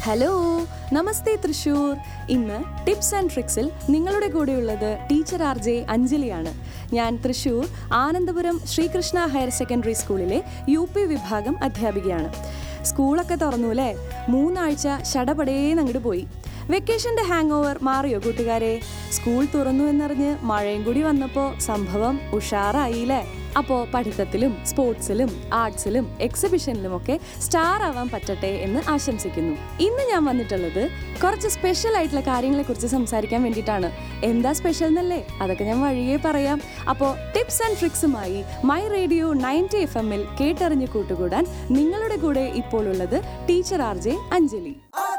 hello നമസ്തേ തൃശൂർ ഇന്ന് tips and ട്രിക്സിൽ നിങ്ങളുടെ കൂടെയുള്ളത് ടീച്ചർ ആർ ജെ അഞ്ജലിയാണ് ഞാൻ തൃശൂർ ആനന്ദപുരം ശ്രീകൃഷ്ണ ഹയർ സെക്കൻഡറി സ്കൂളിലെ യു പി വിഭാഗം അധ്യാപികയാണ് സ്കൂളൊക്കെ തുറന്നു അല്ലേ മൂന്നാഴ്ച ശടപടേന്ന് അങ്ങോട്ട് പോയി വെക്കേഷന്റെ ഹാങ് ഓവർ മാറിയോ കൂട്ടുകാരെ സ്കൂൾ തുറന്നു എന്നറിഞ്ഞ് മഴയും കൂടി വന്നപ്പോൾ സംഭവം ഉഷാറായില്ലേ അപ്പോൾ പഠിത്തത്തിലും സ്പോർട്സിലും ആർട്സിലും എക്സിബിഷനിലും ഒക്കെ സ്റ്റാർ ആവാൻ പറ്റട്ടെ എന്ന് ആശംസിക്കുന്നു ഇന്ന് ഞാൻ വന്നിട്ടുള്ളത് കുറച്ച് സ്പെഷ്യൽ ആയിട്ടുള്ള കാര്യങ്ങളെ കുറിച്ച് സംസാരിക്കാൻ വേണ്ടിയിട്ടാണ് എന്താ സ്പെഷ്യൽ എന്നല്ലേ അതൊക്കെ ഞാൻ വഴിയേ പറയാം അപ്പോൾ ടിപ്സ് ആൻഡ് ട്രിക്സുമായി മൈ റേഡിയോ നയൻറ്റി എഫ് എമ്മിൽ കേട്ടറിഞ്ഞ് കൂട്ടുകൂടാൻ നിങ്ങളുടെ കൂടെ ഇപ്പോൾ ഉള്ളത് ടീച്ചർ ആർ ജെ അഞ്ജലി